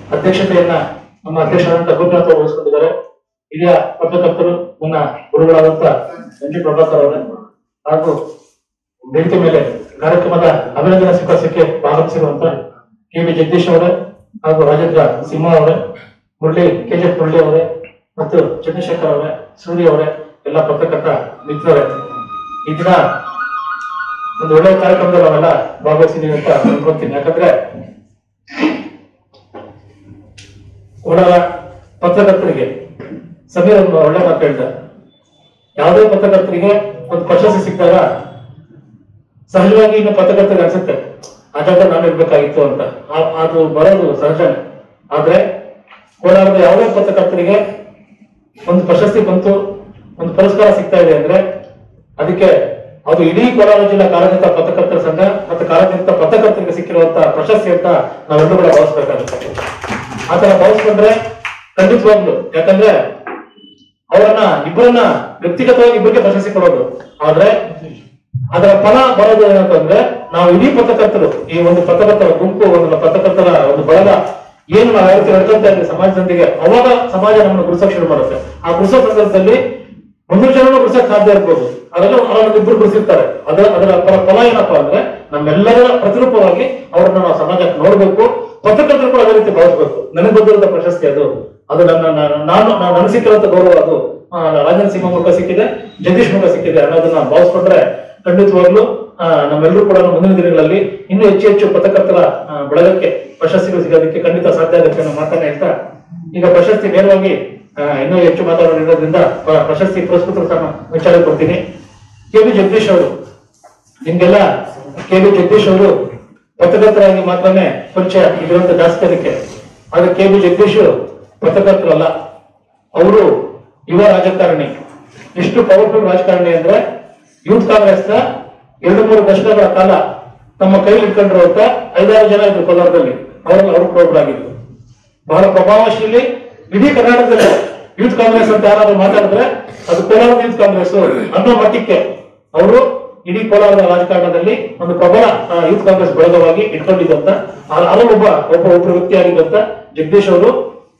ಅಧ್ಯಕ್ಷತೆಯನ್ನ ನಮ್ಮ ಅಧ್ಯಕ್ಷರಾದಂತ ಗೋಪಿನಾಥ್ ಅವರು ವಹಿಸಿಕೊಂಡಿದ್ದಾರೆ ಹಿರಿಯ ಪತ್ರಕರ್ತರು ನನ್ನ ಗುರುಗಳಾದಂತ ಎನ್ ಪ್ರಭಾಕರ್ ಅವರೇ ಹಾಗೂ ವೇದಿಕೆ ಮೇಲೆ ಕಾರ್ಯಕ್ರಮದ ಅಭಿನಂದನಾ ಸ್ವೀಕರಿಸಕ್ಕೆ ಭಾಗವಹಿಸಿರುವಂತ ಕೆ ವಿ ಜಗದೀಶ್ ಅವರೇ ಹಾಗೂ ರಾಜೇಂದ್ರ ಸಿಂಹ ಅವರೇ ಮುರಳಿ ಕೆ ಜೆ ಮುರಳಿ ಅವರೇ ಮತ್ತು ಚಂದ್ರಶೇಖರ್ ಅವರೇ ಸೂರ್ಯ ಅವರೇ ಎಲ್ಲ ಪತ್ರಕರ್ತ ಮಿತ್ರರೇ ಈ ದಿನ ಒಂದು ಒಳ್ಳೆಯ ಕಾರ್ಯಕ್ರಮದಲ್ಲಿ ನಾವೆಲ್ಲ ಭಾಗವಹಿಸಿದೀವಿ ಅಂತ ಅನ್ಕೊಂತೀನಿ ಯಾಕಂದ್ರೆ ಕೋಲಾರ ಪತ್ರಕರ್ತರಿಗೆ ಸಮೀರ್ ಒಂದು ಒಳ್ಳೆ ಮಾತು ಹೇಳ್ದ ಯಾವುದೇ ಪತ್ರಕರ್ತರಿಗೆ ಒಂದು ಪ್ರಶಸ್ತಿ ಸಿಕ್ಕಿದಾಗ ಸಹಜವಾಗಿ ಇನ್ನು ಪತ್ರಕರ್ತರಿಗೆ ಅನ್ಸುತ್ತೆ ಆ ಜಾಗ ನಾನು ಇರ್ಬೇಕಾಗಿತ್ತು ಅಂತ ಆ- ಅದು ಬರೋದು ಸಹಜನೇ ಆದ್ರೆ ಕೋಲಾರದ ಯಾವುದೇ ಪತ್ರಕರ್ತರಿಗೆ ಒಂದು ಪ್ರಶಸ್ತಿ ಬಂತು ಒಂದು ಪುರಸ್ಕಾರ ಸಿಗ್ತಾ ಇದೆ ಅಂದ್ರೆ ಅದಕ್ಕೆ ಅದು ಇಡೀ ಕೋಲಾರ ಜಿಲ್ಲಾ ಕಾರ್ಯನಿರತ ಪತ್ರಕರ್ತರ ಸಂಘ ಮತ್ತು ಕಾರ್ಯನಿರತ ಪತ್ರಕರ್ತರಿಗೆ ಸಿಕ್ಕಿರುವಂತ ಪ್ರಶಸ್ತಿ ಅಂತ ನಾವೆಲ್ಲರೂ ಕೂಡ ಭಾವಿಸ್ಬೇಕಾಗುತ್ತೆ ಆತರ ಭಾವಿಸ್ಕೊಂಡ್ರೆ ಖಂಡಿತವಾಗ್ಲು ಯಾಕಂದ್ರೆ ಅವರನ್ನ ಇಬ್ಬರನ್ನ ವ್ಯಕ್ತಿಗತವಾಗಿ ಇಬ್ಬರಿಗೆ ಪ್ರಶಸ್ತಿ ಕೊಡೋದು ಆದ್ರೆ ಅದರ ಫಲ ಬರೋದು ಏನಂತಂದ್ರೆ ನಾವು ಇಡೀ ಪತ್ರಕರ್ತರು ಈ ಒಂದು ಪತ್ರಕರ್ತರ ಗುಂಪು ಒಂದು ಪತ್ರಕರ್ತರ ಒಂದು ಬಳಗ ಏನು ನಾವು ಯಾವ ರೀತಿ ನಡ್ಕೊಂತ ಇದ್ದೀವಿ ಸಮಾಜದೊಂದಿಗೆ ಅವಾಗ ಸಮಾಜ ನಮ್ಮನ್ನು ಗುರುಸಕ್ ಶುರು ಮಾಡುತ್ತೆ ಆ ಗುರುಸೋ ಸಂದರ್ಭದಲ್ಲಿ ಮುನ್ನೂರು ಜನನು ಗುರುಸಕ್ ಸಾಧ್ಯ ಇರ್ಬೋದು ಅದೆಲ್ಲ ಅವರನ್ನು ಇಬ್ಬರು ಗುರುಸಿರ್ತಾರೆ ಅದರ ಅದರ ಫಲ ಫಲ ಏನಪ್ಪಾ ಅಂದ್ರೆ ನಮ್ಮೆಲ್ಲರ ಪ್ರತಿರೂಪವಾಗಿ ಅವರನ್ನ ನಾವು ಸಮಾಜಕ್ಕೆ ನೋಡ್ಬೇಕು ಪತ್ರಕರ್ತರು ಕೂಡ ಅದೇ ರೀತಿ ಭಾವಿಸ್ಬೇಕು ನನಗೆ ಬಂದಿರೋ ಪ್ರಶಸ್ತಿ ಅದು ಅದು ನನ್ನ ನನ್ನ- ನಾನು ನಾನು ನನಗೆ ಸಿಕ್ಕಿರೋಂಥ ಗೌರವ ಅದು ಆ, ರಾಜೇಂದ್ರ ಸಿಂಹ ಮೂಲಕ ಸಿಕ್ಕಿದೆ ಜಗದೀಶ್ ಮೂಲಕ ಸಿಕ್ಕಿದೆ ಅನ್ನೋದನ್ನ ಭಾವಿಸ್ಕೊಂಡ್ರೆ ಖಂಡಿತವಾಗ್ಲು ಆ, ನಮ್ಮೆಲ್ಲರೂ ಕೂಡ ಮುಂದಿನ ದಿನಗಳಲ್ಲಿ ಇನ್ನೂ ಹೆಚ್ಚು ಹೆಚ್ಚು ಪತ್ರಕರ್ತರ ಆ, ಬಳಗಕ್ಕೆ ಪ್ರಶಸ್ತಿಗಳು ಸಿಗೋದಕ್ಕೆ ಖಂಡಿತ ಸಾಧ್ಯ ಆಗುತ್ತೆ ಅನ್ನೋ ಮಾತನ್ನ ಹೇಳ್ತಾ ಈಗ ಪ್ರಶಸ್ತಿ ನೇರವಾಗಿ ಆ, ಇನ್ನೂ ಹೆಚ್ಚು ಮಾತಾಡೋದ್ರಿಂದ ಪ್ರ- ಪ್ರಶಸ್ತಿ ಪುರಸ್ಕೃತರ ಸಹ ವಿಚಾರ ಕೊಡ್ತೀನಿ ಕೆ ವಿ ಜಗದೀಶ್ ಅವರು ನಿಮ್ಗೆಲ್ಲ ಕೆ ವಿ ಜಗದೀಶ್ ಅವರು ಪತ್ರಕರ್ತರಾಗಿ ಮಾತ್ರನೇ ಪರಿಚಯ ಇರುವಂತ ಜಾಸ್ತಿ ಅದಕ್ಕೆ ಆದ್ರೆ ಕೆ ವಿ ಜಗದೀಶ್ ಪತ್ರಕರ್ತರಲ್ಲ ಅವರು ಯುವ ರಾಜಕಾರಣಿ ಎಷ್ಟು ಪವರ್ಫುಲ್ ರಾಜಕಾರಣಿ ಅಂದ್ರೆ ಯೂತ್ ಕಾಂಗ್ರೆಸ್ ನ ಎರಡು ಮೂರು ದಶಕಗಳ ಕಾಲ ತಮ್ಮ ಕೈಲಿ ಇಟ್ಕೊಂಡಿರುವಂತ ಐದಾರು ಜನ ಇದ್ರು ಕೋಲಾರದಲ್ಲಿ ಅವರಲ್ಲಿ ಅವರು ಕೂಡ ಒಬ್ಬರಾಗಿದ್ರು ಬಹಳ ಪ್ರಭಾವಶೀಲಿ ಇಡೀ ಕರ್ನಾಟಕದಲ್ಲಿ ಯೂತ್ ಕಾಂಗ್ರೆಸ್ ಅಂತ ಯಾರಾದ್ರೂ ಮಾತಾಡಿದ್ರೆ ಅದು ಕೋಲಾರದ ಯೂತ್ ಕಾಂಗ್ರೆಸ್ ಅನ್ನೋ ಮಟ್ಟಕ್ಕೆ ಅವರು ಇಡೀ ಕೋಲಾರದ ರಾಜಕಾರಣದಲ್ಲಿ ಒಂದು ಪ್ರಬಲ ಆ, ಯೂತ್ ಕಾಂಗ್ರೆಸ್ ಬಳಗವಾಗಿ ಇಟ್ಕೊಂಡಿದ್ದಂತ ಅದರಲ್ಲೊಬ್ಬ ಒಬ್ಬ ಒಬ್ಬ ವ್ಯಕ್ತಿಯಾಗಿದ್ದಂತ ಜಗದೀಶ್ ಅವರು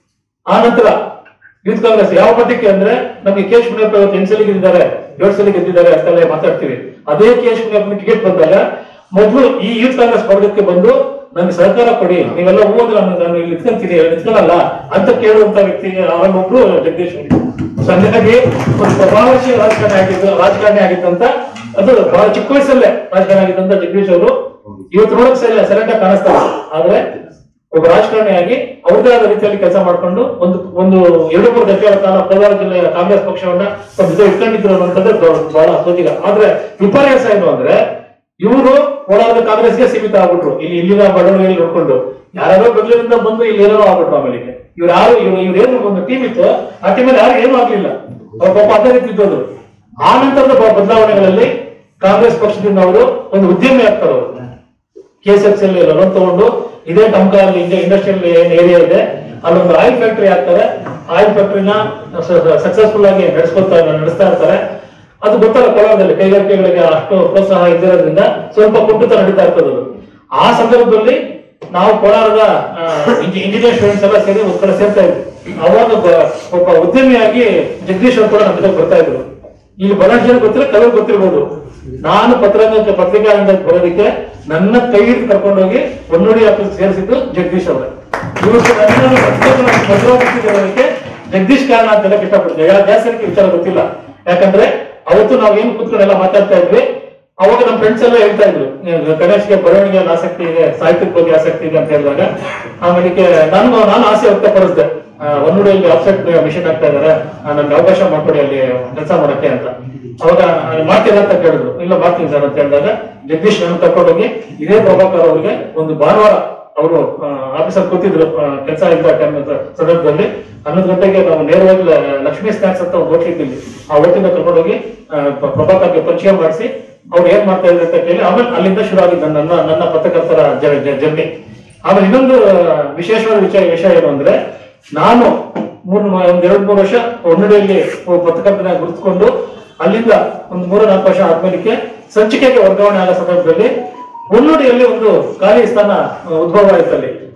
ಆ ನಂತರ ಯೂತ್ ಕಾಂಗ್ರೆಸ್ ಯಾವ ಮಟ್ಟಕ್ಕೆ ಅಂದ್ರೆ ನಮಗೆ ಕೆ ಎಚ್ ಮುನಿಯಪ್ಪ ಇವತ್ತು ಎಂಟು ಸಲ ಗೆದ್ದಿದ್ದಾರೆ ಏಳು ಸಲ ಗೆದ್ದಿದ್ದಾರೆ ಅಂತೆಲ್ಲ ಮಾತಾಡ್ತೀವಿ ಅದೇ ಕೆ ಎಚ್ ಮುನಿಯಪ್ಪ ಟಿಕೆಟ್ ಬಂದಾಗ ಮೊದಲು ಈ ಯೂತ್ ಕಾಂಗ್ರೆಸ್ ವರ್ಗಕ್ಕೆ ಬಂದು ನನಗೆ ಸಹಕಾರ ಕೊಡಿ ನೀವೆಲ್ಲ ಹೋದ್ರೆ ನಾನು ನಾನು ಇಲ್ಲಿ ನಿಂತ್ಕೊಂತೀನಿ ನಿಂತ್ಕೊಳ್ಳಲ್ಲ ಅಂತ ಕೇಳುವಂತ ವ್ಯಕ್ತಿ ಅವರೊಬ್ರು ಜಗದೀಶ್ ಅವರು. So ಹಂಗಾಗಿ ಒಂದು ಪ್ರಭಾವಶೀಲ ರಾಜಕಾರಣಿ ಆಗಿದ್ದು ರಾಜಕಾರಣಿ ಆಗಿದ್ದಂತ ಅದು ಬಹಳ ಚಿಕ್ಕ ವಯಸ್ಸಲ್ಲೇ ರಾಜಕಾರಣಿ ಆಗಿದ್ದಂತ ಜಗದೀಶ್ ಅವರು ಇವತ್ತು ನೋಡಕ್ ಸೆಲೆಕ್ಟ್ ಆಗಿ ಕಾಣಿಸ್ತಾರೆ ಆದ್ರೆ ಒಬ್ಬ ರಾಜಕಾರಣಿಯಾಗಿ ಅವ್ರದೇ ಆದ ರೀತಿಯಲ್ಲಿ ಕೆಲಸ ಮಾಡ್ಕೊಂಡು ಒಂದು ಒಂದು ಎರಡು ಮೂರು ದಶಕಗಳ ಕಾಲ ಕೋಲಾರ ಜಿಲ್ಲೆಯ ಕಾಂಗ್ರೆಸ್ ಪಕ್ಷವನ್ನ ಒಂದು ಜೊತೆ ಇಟ್ಕೊಂಡಿದ್ರು ಅನ್ನೋಂಥದ್ದು ದೊ- ಬಹಳ ಸೋಜಿಗ ಆದ್ರೆ ವಿಪರ್ಯಾಸ ಏನು ಅಂದ್ರೆ ಇವರು ಕೋಲಾರದ ಕಾಂಗ್ರೆಸ್ಗೆ ಸೀಮಿತ ಆಗ್ಬಿಟ್ರು ಇಲ್ಲಿ ಇಲ್ಲಿನ ಬಡವಳಿಗೆ ನೋಡ್ಕೊಂಡು ಯಾರೋ ಬೆಂಗಳೂರಿಂದ ಬಂದು ಇಲ್ಲಿ ಏನೋ ಆಗ್ಬಿಟ್ರು ಆಮೇಲೆ ಇವ್ರು ಯಾರು ಇವ್ರು ಇವ್ರು ಏನು ಒಂದು ಟೀಮ್ ಇತ್ತು ಆ ಟೀಮಲ್ಲಿ ಯಾರು ಏನೂ ಆಗ್ಲಿಲ್ಲ ಅವ್ರ ಪಾಪ ಅದೇ ರೀತಿ ಇದ್ದೋದು ಆ ನಂತರದ ಬ- ಬದಲಾವಣೆಗಳಲ್ಲಿ ಕಾಂಗ್ರೆಸ್ ಪಕ್ಷದಿಂದ ಅವರು ಒಂದು ಉದ್ಯಮಿ ಆಗ್ತಾರೆ ಅವರು ಕೆಎಸ್ಎಫ್ ಅಲ್ಲಿ ಲೋನ್ ತಗೊಂಡು ಇದೇ ಟಮ್ಕಾ ಅಲ್ಲಿ ಇಂಡಸ್ಟ್ರಿಯಲ್ ಏನ್ ಏರಿಯಾ ಇದೆ ಅಲ್ಲೊಂದು ಆಯಿಲ್ ಫ್ಯಾಕ್ಟರಿ ಆಗ್ತಾರೆ ಆಯಿಲ್ ಫ್ಯಾಕ್ಟರಿನ ಸಕ್ಸಸ್ಫುಲ್ ಆಗಿ ನಡೆಸ್ಕೊತಾ ನಡೆಸ್ತಾ ಇರ್ತಾರೆ ಅದು ಗೊತ್ತಲ್ಲ ಕೋಲಾರದಲ್ಲಿ ಕೈಗಾರಿಕೆಗಳಿಗೆ ಅಷ್ಟು ಪ್ರೋತ್ಸಾಹ ಇದ್ದಿರೋದ್ರಿಂದ ಸ್ವಲ್ಪ ಕುಂಠಿತ ನಡೀತಾ ಇರ್ತದೆ ಅದು. ಆ ಸಂದರ್ಭದಲ್ಲಿ ನಾವು ಕೋಲಾರದ ಇಂಜಿನಿಯರ್ ಸ್ಟೂಡೆಂಟ್ಸ್ ಎಲ್ಲ ಸೇರಿ ಒಂದ್ ಕಡೆ ಸೇರ್ತಾ ಇದ್ವಿ ಅವಾಗ ಒಬ್ಬ- ಒಬ್ಬ ಉದ್ಯಮಿಯಾಗಿ ಜಗದೀಶ್ ಅವರು ಕೂಡ ನಮ್ಮ ಜೊತೆ ಬರ್ತಾ ಇದ್ರು ಇಲ್ಲಿ ಬಹಳಷ್ಟು ಜನ ಗೊತ್ತಿಲ್ಲ ಕೆಲವರು ಗೊತ್ತಿರ್ಬೋದು ನಾನು ಪತ್ರಿಕಾ ಪತ್ರಿಕಾ ರಂಗಕ್ಕೆ ಬರೋದಕ್ಕೆ ನನ್ನ ಕೈ ಹಿಡಿದು ಕರ್ಕೊಂಡೋಗಿ ಹೊನ್ನೋಡಿ ಆಫೀಸ್ ಸೇರಿಸಿದ್ದು ಜಗದೀಶ್ ಅವರೇ ಇವತ್ತು ನನ್ನನ್ನು ಪತ್ರಿಕಾ ಬರೋದಕ್ಕೆ ಜಗದೀಶ್ ಕಾರಣ ಅಂತ ಹೇಳಕ್ ಇಷ್ಟಪಡ್ತೀನಿ ಯಾ- ಜಾಸ್ತಿ ವಿಚಾರ ಗೊತ್ತಿಲ್ಲ ಯಾಕಂದ್ರೆ ಅವತ್ತು ನಾವ್ ಏನ್ ಕೂತ್ಕೊಂಡು ಎಲ್ಲ ಮಾತಾಡ್ತಾ ಇದ್ವಿ ಅವಾಗ ನಮ್ಮ ಫ್ರೆಂಡ್ಸ್ ಎಲ್ಲ ಹೇಳ್ತಾ ಇದ್ರು ನೀವು ಗಣೇಶ್ಗೆ ಬರವಣಿಗೆ ಆಸಕ್ತಿ ಇದೆ ಸಾಹಿತ್ಯದ ಬಗ್ಗೆ ಆಸಕ್ತಿ ಇದೆ ಅಂತ ಹೇಳಿದಾಗ ಆಮೇಲೆ ನಾನು ನಾನು ಆಸೆ ವ್ಯಕ್ತಪಡಿಸಿದೆ ಒನ್ನೂರಲ್ಲಿ ಆಫ್ಸೆಟ್ ಮಿಷನ್ ಆಗ್ತಾ ಇದಾರೆ ಆ, ನನ್ಗೆ ಅವಕಾಶ ಮಾಡ್ಕೊಡಿ ಅಲ್ಲಿ ಕೆಲಸ ಮಾಡಕ್ಕೆ ಅಂತ ಅವಾಗ ಆ, ಮಾಡ್ತೀರಾ ಅಂತ ಕೇಳಿದ್ರು ಇಲ್ಲ ಮಾಡ್ತೀನಿ ಸರ್ ಅಂತ ಹೇಳಿದಾಗ ಜಗದೀಶ್ ನನ್ನ ಕರ್ಕೊಂಡೋಗಿ ಇದೇ ಪ್ರಭಾಕರ್ ಅವರಿಗೆ ಒಂದು ಭಾನುವಾರ ಅವರು ಆಫೀಸರ್ ಕೂತಿದ್ರು ಕೆಲಸ ಇದ್ದ ಟೈಮ್ ಸಂದರ್ಭದಲ್ಲಿ ಹನ್ನೊಂದು ಗಂಟೆಗೆ ನಾವು ನೇರವಾಗಿ ಲ- ಲಕ್ಷ್ಮೀ ಸ್ನಾಕ್ಸ್ ಅಂತ ಒಂದು ಹೋಟ್ಲ್ ಇದ್ದಿಲ್ಲಿ ಆ ಹೋಟ್ಲಿಂದ ಕರ್ಕೊಂಡೋಗಿ ಆ, ಪ- ಪ್ರಭಾಕರ್ಗೆ ಪರಿಚಯ ಮಾಡಿಸಿ ಅವ್ರು ಏನ್ ಮಾಡ್ತಾ ಇದ್ರು ಅಂತ ಕೇಳಿ ಆಮೇಲೆ ಅಲ್ಲಿಂದ ಶುರು ಆಗಿದ್ದು ನನ್ನ ನನ್ನ ಪತ್ರಕರ್ತರ ಜರ್ನಿ ಆಮೇಲೆ ಇನ್ನೊಂದು ವಿಶೇಷವಾದ ವಿಷಯ ವಿಷಯ ಏನು ಅಂದ್ರೆ ನಾನು ಮೂರು ಒಂದ್ ಎರಡ್ ಮೂರು ವರ್ಷ ಹೊನ್ನಡಿಯಲ್ಲಿ ಪತ್ರಕರ್ತನ ಗುರುತಿಕೊಂಡು ಅಲ್ಲಿಂದ ಒಂದು ಮೂರು ನಾಲ್ಕು ವರ್ಷ ಆದ್ಮೇಲೆ ಸಂಚಿಕೆಗೆ ವರ್ಗಾವಣೆ ಆಗೋ ಸಂದರ್ಭದಲ್ಲಿ ಹೊನ್ನಡಿಯಲ್ಲಿ ಒಂದು ಖಾಲಿ ಸ್ಥಾನ ಆ, ಉದ್ಭವ ಆಯ್ತು ಅಲ್ಲಿ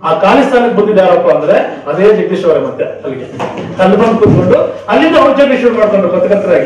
ಆ ಖಾಲಿ ಸ್ಥಾನಕ್ಕೆ ಬಂದಿದ್ದು ಯಾರಪ್ಪ ಅಂದ್ರೆ ಅದೇ ಜಗದೀಶ್ ಅವರೇ ಮತ್ತೆ ಅಲ್ಲಿಗೆ ಅಲ್ಲಿ ಬಂದು ಕೂತ್ಕೊಂಡು ಅಲ್ಲಿಂದ ಅವ್ರ ಜೊತೆ ಶುರು ಮಾಡ್ಕೊಂಡ್ರು ಪತ್ರಕರ್ತರಾಗಿ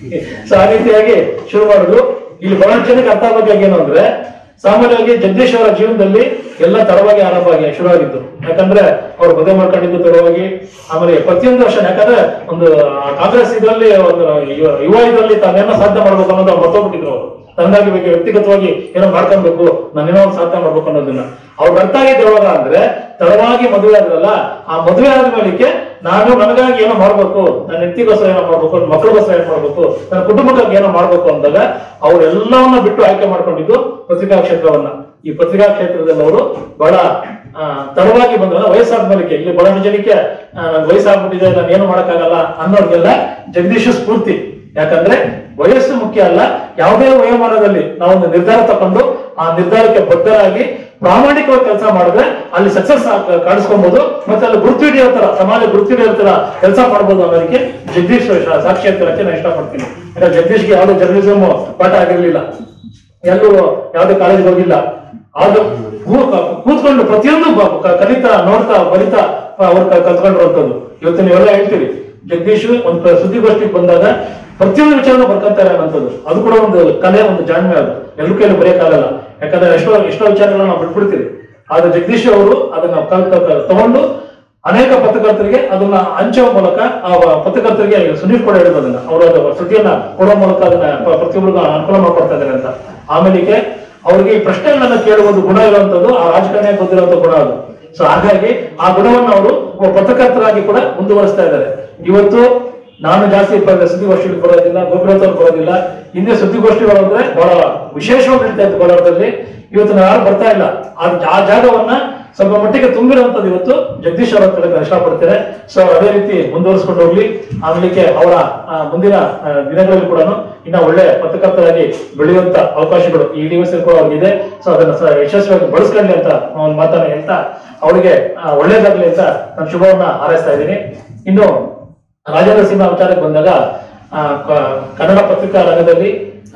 ಸೊ ಆ ರೀತಿಯಾಗಿ ಶುರು ಮಾಡುದು ಇಲ್ಲಿ ಬಹಳಷ್ಟು ಜನಕ್ಕೆ ಅರ್ಥ ಆಗಬೇಕಾಗಿ ಏನು ಅಂದ್ರೆ ಸಾಮಾನ್ಯವಾಗಿ ಜಗದೀಶ್ ಅವರ ಜೀವನದಲ್ಲಿ ಎಲ್ಲ ತಡವಾಗಿ ಆರಂಭ ಆಗಿ ಶುರುವಾಗಿದ್ದು ಯಾಕಂದ್ರೆ ಅವ್ರು ಮದುವೆ ಮಾಡ್ಕೊಂಡಿದ್ದು ತಡವಾಗಿ ಆಮೇಲೆ ಪ್ರತಿಯೊಂದು ವರ್ಷ ಯಾಕಂದ್ರೆ ಒಂದು ಆ ಕಾಂಗ್ರೆಸ್ ಇದರಲ್ಲಿ ಒಂದು ಯುವ- ಯುವ ಇದರಲ್ಲಿ ತಾನೇನೋ ಸಾಧನೆ ಮಾಡ್ಬೇಕು ಅನ್ನೋದು ಅವ್ರು ಮರ್ತೋಗ್ಬಿಟ್ಟಿದ್ರು ಅವರು ತನ್ನದಾಗಿ ಬಗ್ಗೆ ವ್ಯಕ್ತಿಗತವಾಗಿ ಏನೋ ಮಾಡ್ಕೊಬೇಕು ನಾನೇನೋ ಒಂದು ಸಾಧನೆ ಮಾಡ್ಬೇಕು ಅನ್ನೋದನ್ನ ಅವ್ರು ಅರ್ಥ ಆಗಿದ್ದು ಯಾವಾಗ ಅಂದ್ರೆ ತಡವಾಗಿ ಮದುವೆ ಆದ್ರಲ್ಲ ಆ ಮದುವೆ ಆದ ಮೇಲಕ್ಕೆ ನಾನು ನನಗಾಗಿ ಏನೋ ಮಾಡ್ಬೇಕು ನನ್ನ ಹೆಂಡತಿಗೋಸ್ಕರ ಏನೋ ಮಾಡ್ಬೇಕು ನನ್ನ ಮಕ್ಕಳಿಗೋಸ್ಕರ ಏನೋ ಮಾಡ್ಬೇಕು ನನ್ನ ಕುಟುಂಬಕ್ಕಾಗಿ ಏನೋ ಮಾಡ್ಬೇಕು ಅಂದಾಗ ಅವರೆಲ್ಲವನ್ನ ಬಿಟ್ಟು ಆಯ್ಕೆ ಮಾಡ್ಕೊಂಡಿದ್ದು ಪತ್ರಿಕಾ ಕ್ಷೇತ್ರವನ್ನ ಈ ಪತ್ರಿಕಾ ಕ್ಷೇತ್ರದಲ್ಲಿ ಅವರು ಬಹಳ ಆ, ತಡವಾಗಿ ಬಂದ್ರೆ ವಯಸ್ಸಾದ ಮೇಲಕ್ಕೆ ಇಲ್ಲಿ ಬಹಳಷ್ಟು ಜನಕ್ಕೆ ಆ, ನನ್ಗೆ ವಯಸ್ಸಾಗ್ಬಿಟ್ಟಿದೆ ನಾನು ಏನು ಮಾಡಕ್ಕಾಗಲ್ಲ ಅನ್ನೋರ್ಗೆಲ್ಲ ಜಗದೀಶ ಸ್ಫೂರ್ತಿ ಯಾಕಂದ್ರೆ ವಯಸ್ಸು ಮುಖ್ಯ ಅಲ್ಲ ಯಾವುದೇ ವಯೋಮಾನದಲ್ಲಿ ನಾವೊಂದು ನಿರ್ಧಾರ ತಕೊಂಡು ಆ ನಿರ್ಧಾರಕ್ಕೆ ಬದ್ಧರಾಗಿ ಪ್ರಾಮಾಣಿಕವಾಗಿ ಕೆಲಸ ಮಾಡಿದ್ರೆ ಅಲ್ಲಿ ಸಕ್ಸಸ್ ಕಾಣಿಸ್ಕೊಬಹುದು ಮತ್ತೆ ಅಲ್ಲಿ ಗುರುತು ಹಿಡಿಯೋ ತರ ಸಮಾಜ ಗುರುತು ಹಿಡಿಯೋ ತರ ಕೆಲಸ ಮಾಡ್ಬೋದು ಅನ್ನೋದಕ್ಕೆ ಜಗದೀಶ್ ಶಾ- ಸಾಕ್ಷಿ ಅಂತ ಹೇಳಕ್ಕೆ ನಾನು ಇಷ್ಟಪಡ್ತೀನಿ ಯಾಕಂದ್ರೆ ಜಗದೀಶ್ಗೆ ಯಾವುದೇ ಜರ್ನಲಿಸಮ್ ಪಾಠ ಆಗಿರ್ಲಿಲ್ಲ ಎಲ್ಲೂ ಯಾವುದೇ ಕಾಲೇಜ್ಗೆ ಹೋಗಿಲ್ಲ ಆಗ ಕೂ- ಕೂತ್ಕೊಂಡು ಪ್ರತಿಯೊಂದು ಬ- ಕ- ಕಲಿತಾ ನೋಡ್ತಾ ಬರಿತಾ ಅವ್ರು ಕ- ಕಲ್ತ್ಕೊಂಡಿರುವಂತದ್ದು ಇವತ್ತು ನೀವೆಲ್ಲ ಹೇಳ್ತೀರಿ ಜಗದೀಶ್ ಒಂದು ಪ್ರ- ಸುದ್ದಿಗೋಷ್ಠಿಗೆ ಬಂದಾಗ ಪ್ರತಿಯೊಂದು ವಿಚಾರನೂ ಬರ್ಕೊಂತಾರೆ ಅನ್ನೋಂಥದ್ದು ಅದು ಕೂಡ ಒಂದು ಕಲೆ ಒಂದು ಜಾಣ್ಮೆ ಅದು ಎಲ್ಲರೂ ಕೈಲಿ ಬರೆಯಕ್ಕಾಗಲ್ಲ ಯಾಕಂದ್ರೆ ಎಷ್ಟೋ ಎಷ್ಟೋ ವಿಚಾರಗಳನ್ನ ನಾವು ಬಿಟ್ಬಿಡ್ತೀವಿ ಆದ್ರೆ ಜಗದೀಶ್ ಅವರು ಅದನ್ನ ಕಲ್- ಕ- ಕ- ತಗೊಂಡು ಅನೇಕ ಪತ್ರಕರ್ತರಿಗೆ ಅದನ್ನ ಹಂಚುವ ಮೂಲಕ ಆ ವ- ಪತ್ರಕರ್ತರಿಗೆ ಸುನೀಲ್ ಕೂಡ ಹೇಳಿದ್ರು ಅದನ್ನ ಅವರು ಅದು ಸುದ್ದಿಯನ್ನ ಕೊಡೋ ಮೂಲಕ ಅದನ್ನ ಪ- ಪ್ರತಿಯೊಬ್ಬರಿಗೂ ಅನುಕೂಲ ಮಾಡ್ಕೊಡ್ತಾ ಇದ್ದಾರೆ ಅಂತ ಆಮೇಲೆ ಅವ್ರಿಗೆ ಈ ಪ್ರಶ್ನೆಗಳನ್ನ ಕೇಳುವ ಒಂದು ಗುಣ ಇರುವಂತದ್ದು ಆ ರಾಜಕಾರಣ ಗೊತ್ತಿರುವಂತ ಗುಣ ಅದು ಸೊ ಹಾಗಾಗಿ ಆ ಗುಣವನ್ನು ಅವರು ಒಬ್ಬ ಪತ್ರಕರ್ತರಾಗಿ ಕೂಡ ಮುಂದುವರಿಸ್ತಾ ಇದ್ದಾರೆ ಇವತ್ತು ನಾನು ಜಾಸ್ತಿ ಪ- ಸುದ್ದಿಗೋಷ್ಠಿಗೆ ಬರೋದಿಲ್ಲ ಗೋಪಿನಾಥ್ ಅವ್ರು ಬರೋದಿಲ್ಲ ಹಿಂದೆ ಸುದ್ದಿಗೋಷ್ಠಿಗಳು ಅಂದ್ರೆ ಬಹಳ ವಿಶೇಷವಾಗಿ ನಡೀತಾ ಇತ್ತು ಕೋಲಾರದಲ್ಲಿ ಇವತ್ತು ನಾವು ಯಾರು ಬರ್ತಾ ಇಲ್ಲ ಆ- ಆ ಜಾಗವನ್ನ ಸ್ವಲ್ಪ ಮಟ್ಟಿಗೆ ತುಂಬಿರುವಂತದ್ದು ಇವತ್ತು ಜಗದೀಶ್ ಅವರ ಅಂತ ಹೇಳಕ್ ನಾನು ಇಷ್ಟಪಡ್ತೇನೆ ಸೊ ಅದೇ ರೀತಿ ಮುಂದುವರಿಸ್ಕೊಂಡು ಹೋಗ್ಲಿ ಆಮೇಲೆ ಅವರ ಆ, ಮುಂದಿನ ಆ, ದಿನಗಳಲ್ಲಿ ಕೂಡ ಇನ್ನ ಒಳ್ಳೆ ಪತ್ರಕರ್ತರಾಗಿ ಬೆಳೆಯುವಂತ ಅವಕಾಶಗಳು ಈ ಡಿವೈಸ್ ಕೂಡ ಅವ್ರಿಗಿದೆ ಸೊ ಅದನ್ನ ಸ- ಯಶಸ್ವಿಯಾಗಿ ಬಳಸ್ಕೊಳ್ಳಿ ಅಂತ ಒಂದು ಮಾತನ್ನ ಹೇಳ್ತಾ ಅವರಿಗೆ ಆ, ಒಳ್ಳೇದಾಗ್ಲಿ ಅಂತ ನಾನು ಶುಭವನ್ನ ಹಾರೈಸ್ತಾ ಇದ್ದೀನಿ ಇನ್ನು ರಾಜೇಂದ್ರ ಸಿಂಹ ವಿಚಾರಕ್ಕೆ ಬಂದಾಗ ಆ, ಕ- ಕನ್ನಡ ಪತ್ರಿಕಾ ರಂಗದಲ್ಲಿ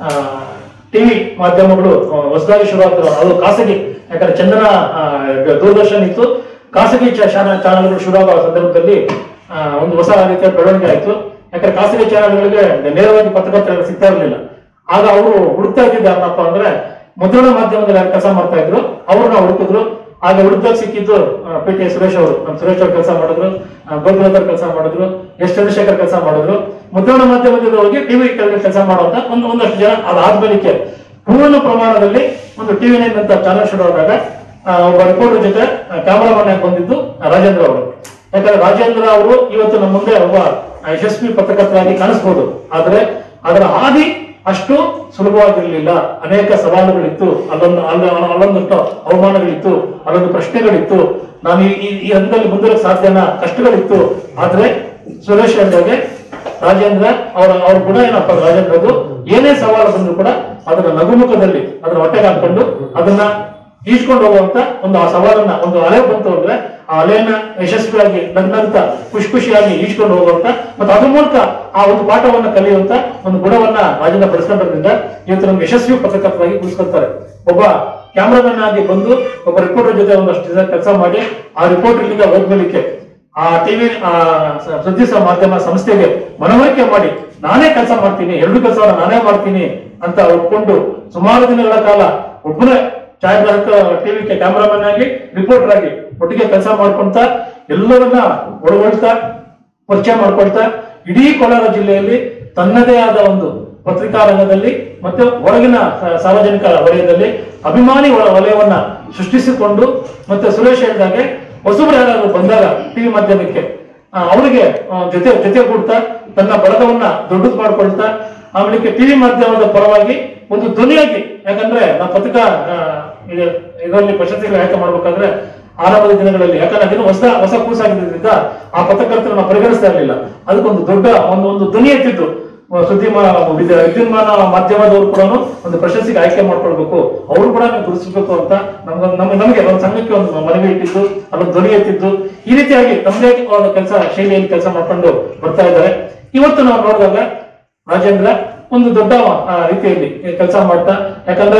ಟಿವಿ ಮಾಧ್ಯಮಗಳು ಆ, ಹೊಸದಾಗಿ ಶುರುವಾಗ್ತಿರೋ ಅದು ಖಾಸಗಿ ಯಾಕಂದ್ರೆ ಚಂದನ ಆ, ದೂರದರ್ಶನ್ ಇತ್ತು ಖಾಸಗಿ ಚ- ಚಾನ- ಚಾನೆಲ್ಗಳು ಶುರುವಾಗುವ ಸಂದರ್ಭದಲ್ಲಿ ಆ, ಒಂದು ಹೊಸ ರೀತಿಯ ಬೆಳವಣಿಗೆ ಆಯ್ತು ಯಾಕಂದ್ರೆ ಖಾಸಗಿ ಚಾನೆಲ್ಗಳಿಗೆ ನೇರವಾಗಿ ಪತ್ರಕರ್ತರು ಸಿಗ್ತಾ ಇರಲಿಲ್ಲ ಆಗ ಅವರು ಹುಡುಕ್ತಾ ಇದ್ದಿದ್ದು ಯಾರನ್ನಪ್ಪ ಅಂದ್ರೆ ಮುದ್ರಣ ಮಾಧ್ಯಮದಲ್ಲಿ ಯಾರು ಕೆಲಸ ಮಾಡ್ತಾ ಇದ್ರು ಅವ್ರನ್ನ ಹುಡುಕಿದ್ರು ಆಗ ಹುಡುಕ್ದಾಗ ಸಿಕ್ಕಿದ್ದು ಪಿ ಟಿ ಸುರೇಶ್ ಅವರು ನಮ್ಮ ಸುರೇಶ್ ಅವರು ಕೆಲಸ ಮಾಡಿದ್ರು ಗೋಪಿನಾಥ್ ಕೆಲಸ ಮಾಡಿದ್ರು ಎಸ್ ಚಂದ್ರಶೇಖರ್ ಕೆಲಸ ಮಾಡಿದ್ರು ಮುದ್ರಣ ಮಾಧ್ಯಮದಲ್ಲಿ ಹೋಗಿ ಟಿವಿ ಕೆಲಸ ಮಾಡುವಂತ ಒಂದು ಒಂದಷ್ಟು ಜನ ಅದಾದ್ಮೇಲೆ ಪೂರ್ಣ ಪ್ರಮಾಣದಲ್ಲಿ ಒಂದು ಟಿವಿ ನೈನ್ ಅಂತ ಚಾನಲ್ ಶುರು ಆದಾಗ ಆ, ಒಬ್ಬ ರಿಪೋರ್ಟರ್ ಜೊತೆ ಕ್ಯಾಮರಾಮನ್ ಆಗಿ ಬಂದಿದ್ದು ರಾಜೇಂದ್ರ ಅವರು ಯಾಕಂದ್ರೆ ರಾಜೇಂದ್ರ ಅವರು ಇವತ್ತು ನಮ್ಮ ಮುಂದೆ ಒಬ್ಬ ಯಶಸ್ವಿ ಪತ್ರಕರ್ತರಾಗಿ ಕಾಣಿಸ್ಬೋದು ಆದ್ರೆ ಅದರ ಹಾದಿ ಅಷ್ಟು ಸುಲಭವಾಗಿರ್ಲಿಲ್ಲ ಅನೇಕ ಸವಾಲುಗಳಿತ್ತು ಅಲ್ಲೊಂದು ಅಲ್ಲ ಅಲ್ಲೊಂದಷ್ಟು ಅವಮಾನಗಳಿತ್ತು ಅಲ್ಲೊಂದು ಪ್ರಶ್ನೆಗಳಿತ್ತು ನಾನು ಈ- ಈ ಈ ಹಂತದಲ್ಲಿ ಮುಂದುವರಕ್ಕೆ ಸಾಧ್ಯನಾ ಕಷ್ಟಗಳಿತ್ತು ಆದ್ರೆ ಸುರೇಶ್ ಹೇಳಿದಾಗೆ ರಾಜೇಂದ್ರ ಅವರ ಅವ್ರ ಗುಣ ಏನಪ್ಪ ರಾಜೇಂದ್ರದು ಏನೇ ಸವಾಲು ಬಂದ್ರು ಕೂಡ ಅದನ್ನ ನಗುಮುಖದಲ್ಲಿ ಅದನ್ನ ಹೊಟ್ಟೆಗೆ ಹಾಕೊಂಡು ಅದನ್ನ ಈಸ್ಕೊಂಡು ಹೋಗುವಂತ ಒಂದು ಆ ಸವಾಲನ್ನ ಒಂದು ಅಲೆ ಬಂತು ಅಂದ್ರೆ ಆ ಅಲೆಯನ್ನ ಯಶಸ್ವಿಯಾಗಿ ನಗ್ನಗ್ತಾ ಖುಷಿ ಖುಷಿಯಾಗಿ ಈಸ್ಕೊಂಡು ಹೋಗುವಂತ ಮತ್ತೆ ಅದ್ರ ಮೂಲಕ ಆ ಒಂದು ಪಾಠವನ್ನ ಕಲಿಯುವಂತ ಒಂದು ಗುಣವನ್ನ ರಾಜೇಂದ್ರ ಬೆಳೆಸ್ಕೊಂಡಿರೋದ್ರಿಂದ ಇವತ್ತು ನಮ್ಗೆ ಯಶಸ್ವಿ ಪತ್ರಕರ್ತರಾಗಿ ಉಳಿಸ್ಕೊಳ್ತಾರೆ ಒಬ್ಬ ಕ್ಯಾಮ್ರಾಮನ್ ಆಗಿ ಬಂದು ಒಬ್ಬ ರಿಪೋರ್ಟರ್ ಜೊತೆ ಒಂದಷ್ಟು ದಿನ ಕೆಲಸ ಮಾಡಿ ಆ ರಿಪೋರ್ಟರ್ ಇಲ್ಲಿಂದ ಹೋದ್ಮೇಲಿಕ್ಕೆ ಆ ಟಿವಿ ಸುದ್ದಿ ಸ- ಮಾಧ್ಯಮ ಸಂಸ್ಥೆಗೆ ಮನವರಿಕೆ ಮಾಡಿ ನಾನೇ ಕೆಲಸ ಮಾಡ್ತೀನಿ ಎರಡು ಕೆಲಸವನ್ನ ನಾನೇ ಮಾಡ್ತೀನಿ ಅಂತ ಒಪ್ಕೊಂಡು ಸುಮಾರು ದಿನಗಳ ಕಾಲ ಒಬ್ಬನೇ ಛಾಯಾಗ್ರಾಹಕ ಟಿವಿ ಕ್ಯಾಮ್ರಾಮನ್ ಆಗಿ ರಿಪೋರ್ಟರ್ ಆಗಿ ಒಟ್ಟಿಗೆ ಕೆಲಸ ಮಾಡ್ಕೊಂತ ಎಲ್ಲರನ್ನ ಒಳಗೊಳ್ತಾ ಪರಿಚಯ ಮಾಡ್ಕೊಳ್ತಾ ಇಡೀ ಕೋಲಾರ ಜಿಲ್ಲೆಯಲ್ಲಿ ತನ್ನದೇ ಆದ ಒಂದು ಪತ್ರಿಕಾ ರಂಗದಲ್ಲಿ ಮತ್ತೆ ಹೊರಗಿನ ಸ- ಸಾರ್ವಜನಿಕ ವಲಯದಲ್ಲಿ ಅಭಿಮಾನಿ ವಲ- ವಲಯವನ್ನ ಸೃಷ್ಟಿಸಿಕೊಂಡು ಮತ್ತೆ ಸುರೇಶ್ ಹೇಳಿದಾಗೆ ಹೊಸಬರು ಯಾರಾದ್ರು ಬಂದಾಗ ಟಿವಿ ಮಾಧ್ಯಮಕ್ಕೆ ಆ, ಅವರಿಗೆ ಆ, ಜೊತೆ ಜೊತೆ ಕೂಡ್ತಾ ತನ್ನ ಬಳಗವನ್ನ ದೊಡ್ಡದು ಮಾಡ್ಕೊಳ್ತಾ ಆಮೇಲೆ ಟಿವಿ ಮಾಧ್ಯಮದ ಪರವಾಗಿ ಒಂದು ಧ್ವನಿಯಾಗಿ ಯಾಕಂದ್ರೆ ನಾವು ಪತ್ರಿಕಾ ಆ, ಇದು- ಇದರಲ್ಲಿ ಪ್ರಶಸ್ತಿಗಳು ಆಯ್ಕೆ ಮಾಡ್ಬೇಕಾದ್ರೆ ಆರಂಭದ ದಿನಗಳಲ್ಲಿ ಯಾಕಂದ್ರೆ ಅದೇನು ಹೊಸ ಹೊಸ ಕೂಸಾಗಿದ್ದರಿಂದ ಆ ಪತ್ರಕರ್ತರನ್ನ ಪರಿಗಣಿಸ್ತಾ ಇರಲಿಲ್ಲ ಅದಕ್ಕೊಂದು ದೊಡ್ಡ ಒಂದು ಒಂದು ಧ್ವನಿ ಎತ್ತಿದ್ದು ಆ, ಸುದ್ದಿ ಮಾ- ವಿದ್ಯ- ವಿದ್ಯುನ್ಮಾನ ಮಾಧ್ಯಮದವರು ಕೂಡ ಒಂದು ಪ್ರಶಸ್ತಿಗೆ ಆಯ್ಕೆ ಮಾಡ್ಕೊಳ್ಬೇಕು ಅವರು ಕೂಡ ನಾವು ಗುರುತಿಸಬೇಕು ಅಂತ ನಮ್ಗೆ ನಮ್ಗೆ ನಮಗೆ ಒಂದು ಸಂಘಕ್ಕೆ ಒಂದು ಮನವಿ ಇಟ್ಟಿದ್ದು ಅದೊಂದು ಧ್ವನಿ ಎತ್ತಿದ್ದು ಈ ರೀತಿಯಾಗಿ ತಮ್ಮದೇ ಕೆಲಸ ಶೈಲಿಯಲ್ಲಿ ಕೆಲಸ ಮಾಡ್ಕೊಂಡು ಬರ್ತಾ ಇದ್ದಾರೆ ಇವತ್ತು ನಾವು ನೋಡಿದಾಗ ರಾಜೇಂದ್ರ ಒಂದು ದೊಡ್ಡ ಆ, ರೀತಿಯಲ್ಲಿ ಕೆಲಸ ಮಾಡ್ತಾ ಯಾಕಂದ್ರೆ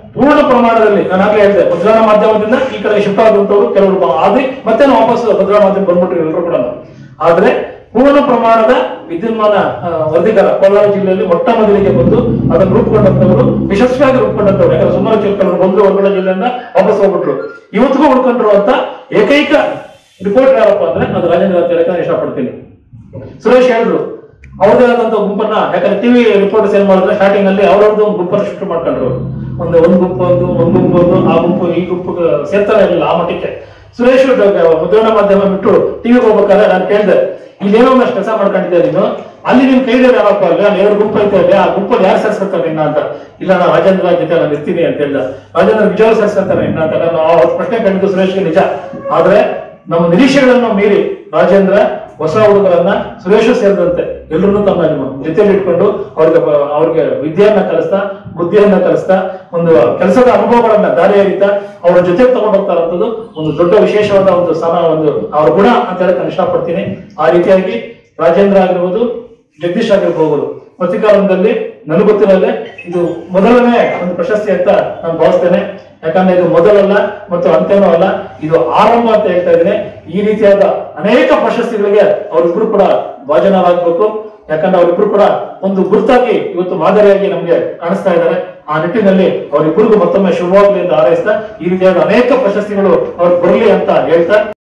ಪೂರ್ಣ ಪ್ರಮಾಣದಲ್ಲಿ ನಾನು ಆಗ್ಲೇ ಹೇಳಿದೆ ಮುದ್ರಣ ಮಾಧ್ಯಮದಿಂದ ಈ ಕಡೆ ಶಿಫ್ಟ್ ಆದಂತವ್ರು ಕೆಲವರು ಬ- ಆದ್ರೆ ಮತ್ತೆ ನಾವು ವಾಪಸ್ ಮುದ್ರಣ ಮಾಧ್ಯಮ ಬಂದ್ಬಿಟ್ರು ಎಲ್ಲರೂ ಕೂಡ ಆದ್ರೆ ಪೂರ್ಣ ಪ್ರಮಾಣದ ವಿದ್ಯುನ್ಮಾನ ಆ, ವರದಿಗಾರ ಕೋಲಾರ ಜಿಲ್ಲೆಯಲ್ಲಿ ಮೊಟ್ಟ ಮೊದಲಿಗೆ ಬಂದು ಅದನ್ನು ರೂಪುಗೊಂಡಂತವರು ಯಶಸ್ವಿಯಾಗಿ ರೂಪುಗೊಂಡಂತವ್ರು ಯಾಕಂದ್ರೆ ಸುಮಾರು ಜನ ಕೆಲವರು ಬಂದು ಹೊರಗಡೆ ಜಿಲ್ಲೆಯಿಂದ ವಾಪಸ್ ಹೋಗ್ಬಿಟ್ರು ಇವತ್ತಿಗೂ ಉಳ್ಕೊಂಡಿರುವಂತ ಏಕೈಕ ರಿಪೋರ್ಟ್ ಯಾರಪ್ಪ ಅಂದ್ರೆ ಅದು ರಾಜೇಂದ್ರ ಅಂತ ಹೇಳಕ್ಕೆ ನಾನು ಇಷ್ಟಪಡ್ತೀನಿ ಸುರೇಶ್ ಹೇಳಿದ್ರು ಅವ್ರದೇ ಆದಂತ ಗುಂಪನ್ನ ಯಾಕಂದ್ರೆ ಟಿವಿ ರಿಪೋರ್ಟರ್ಸ್ ಏನ್ ಮಾಡಿದ್ರೆ ಸ್ಟಾರ್ಟಿಂಗ್ ಅಲ್ಲಿ ಅವ್ರವ್ರದ್ದು ಒಂದು ಗುಂಪನ್ನ ಶಿಫ್ಟ್ ಮಾಡ್ಕೊಂಡ್ರು ಒಂದು ಒಂದ್ ಗುಂಪು ಒಂದು ಒಂದ್ ಗುಂಪು ಒಂದು ಆ ಗುಂಪು ಈ ಗುಂಪು ಸೇರ್ತಾನೆ ಇರಲಿಲ್ಲ ಆ ಮಟ್ಟಕ್ಕೆ ಸುರೇಶ್ ದ- ಮುದ್ರಣ ಮಾಧ್ಯಮ ಬಿಟ್ಟು ಟಿವಿಗೆ ಹೋಗ್ಬೇಕಾದ್ರೆ ನಾನು ಕೇಳಿದೆ ಇಲ್ಲೇನೋ ಒಂದಷ್ಟು ಕೆಲಸ ಮಾಡ್ಕೊಂಡಿದ್ದೆ ನೀನು ಅಲ್ಲಿ ನಿನ್ ಕೈ ಯಾರಪ್ಪ ಅಲ್ಲ ಅಲ್ಲಿ ಎರಡು ಗುಂಪು ಐತೆ ಅಲ್ಲಿ ಆ ಗುಂಪಲ್ಲಿ ಯಾರು ಸೇರ್ಸ್ಕೊತಾರೆ ನಿನ್ನ ಅಂತ ಇಲ್ಲ ನಾನು ರಾಜೇಂದ್ರ ಜೊತೆ ನಾನು ಇರ್ತೀನಿ ಅಂತ ಹೇಳ್ದ ರಾಜೇಂದ್ರ ನಿಜವಾಗ್ಲೂ ಸೇರ್ಸ್ಕೊತಾರೆ ನಿನ್ನ ಅಂತ ನಾನು ಆ ಪ್ರಶ್ನೆ ಕೇಳಿದ್ದು ಸುರೇಶ್ಗೆ ನಿಜ ಆದ್ರೆ ನಮ್ಮ ನಿರೀಕ್ಷೆಗಳನ್ನು ಮೀರಿ ರಾಜೇಂದ್ರ ಹೊಸ ಹುಡುಗರನ್ನ ಸುರೇಶ್ ಸೇರಿದಂತೆ ಎಲ್ಲರನ್ನೂ ತಮ್ಮ ನಿಮ್ಮ ಜೊತೆಯಲ್ಲಿ ಇಟ್ಕೊಂಡು ಅವ್ರಿಗೆ ಬ- ಅವ್ರಿಗೆ ವಿದ್ಯೆಯನ್ನ ಕಲಿಸ್ತಾ ಬುದ್ಧಿಯನ್ನ ಕಲಿಸ್ತಾ ಒಂದು ಕೆಲಸದ ಅನುಭವಗಳನ್ನ ದಾರಿ ಎರಿತಾ ಅವರ ಜೊತೆ ತಗೊಂಡು ಹೋಗ್ತಾರಂಥದ್ದು ಒಂದು ದೊಡ್ಡ ವಿಶೇಷವಾದ ಒಂದು ಸ್ಥಾನ ಒಂದು ಅವ್ರ ಗುಣ ಅಂತ ಹೇಳಕ್ ನಾನು ಇಷ್ಟಪಡ್ತೀನಿ ಆ ರೀತಿಯಾಗಿ ರಾಜೇಂದ್ರ ಆಗಿರ್ಬೋದು ಜಗದೀಶ್ ಆಗಿರ್ಬೋದು ಪತ್ರಿಕಾರಂಗದಲ್ಲಿ ನನಗೆ ಗೊತ್ತಿರಲ್ಲೇ ಇದು ಮೊದಲನೇ ಒಂದು ಪ್ರಶಸ್ತಿ ಅಂತ ನಾನು ಭಾವಿಸ್ತೇನೆ ಯಾಕಂದ್ರೆ ಇದು ಮೊದಲಲ್ಲ ಮತ್ತು ಅಂತ್ಯನೂ ಅಲ್ಲ ಇದು ಆರಂಭ ಅಂತ ಹೇಳ್ತಾ ಇದ್ದೀನಿ ಈ ರೀತಿಯಾದ ಅನೇಕ ಪ್ರಶಸ್ತಿಗಳಿಗೆ ಅವರಿಬ್ರು ಕೂಡ ಭಾಜನರಾಗಬೇಕು ಯಾಕಂದ್ರೆ ಅವರಿಬ್ರು ಕೂಡ ಒಂದು ಗುರುತಾಗಿ ಇವತ್ತು ಮಾದರಿಯಾಗಿ ನಮ್ಗೆ ಕಾಣಿಸ್ತಾ ಇದ್ದಾರೆ ಆ ನಿಟ್ಟಿನಲ್ಲಿ ಅವರಿಬ್ಬರಿಗೂ ಮತ್ತೊಮ್ಮೆ ಶುಭವಾಗಲಿ ಅಂತ ಹಾರೈಸ್ತಾ ಈ ರೀತಿಯಾದ ಅನೇಕ ಪ್ರಶಸ್ತಿಗಳು ಅವ್ರಿಗೆ ಬರಲಿ ಅಂತ ಹೇಳ್ತಾ